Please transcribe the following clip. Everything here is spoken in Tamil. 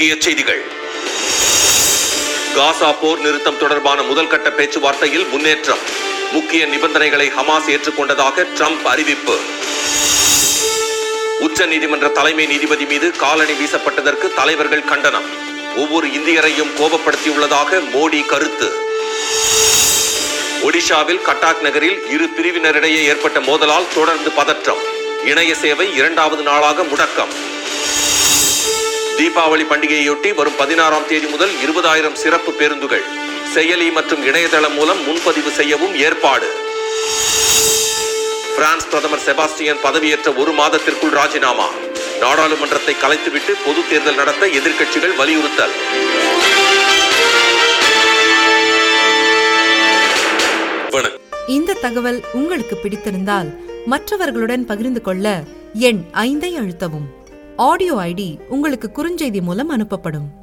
முக்கிய செய்திகள் காசா போர் நிறுத்தம் தொடர்பான முதல் கட்ட பேச்சுவார்த்தையில் முன்னேற்றம் முக்கிய நிபந்தனைகளை ஹமாஸ் ஏற்றுக்கொண்டதாக ட்ரம்ப் அறிவிப்பு உச்ச நீதிமன்ற தலைமை நீதிபதி மீது காலணி வீசப்பட்டதற்கு தலைவர்கள் கண்டனம் ஒவ்வொரு இந்தியரையும் கோபப்படுத்தியுள்ளதாக மோடி கருத்து ஒடிஷாவில் கட்டாக் நகரில் இரு பிரிவினரிடையே ஏற்பட்ட மோதலால் தொடர்ந்து பதற்றம் இணைய சேவை இரண்டாவது நாளாக முடக்கம் தீபாவளி பண்டிகையொட்டி வரும் பதினாறாம் தேதி முதல் இருபதாயிரம் சிறப்பு பேருந்துகள் செயலி மற்றும் இணையதளம் மூலம் முன்பதிவு செய்யவும் ஏற்பாடு பிரான்ஸ் பிரதமர் செபாஸ்டியன் பதவியேற்ற ஒரு மாதத்திற்குள் ராஜினாமா நாடாளுமன்றத்தை கலைத்துவிட்டு பொது தேர்தல் நடத்த எதிர்க்கட்சிகள் வலியுறுத்தல் வணக்கம் இந்த தகவல் உங்களுக்கு பிடித்திருந்தால் மற்றவர்களுடன் பகிர்ந்து கொள்ள எண் ஐந்தை அழுத்தவும் ஆடியோ ஐடி உங்களுக்கு குறுஞ்செய்தி மூலம் அனுப்பப்படும்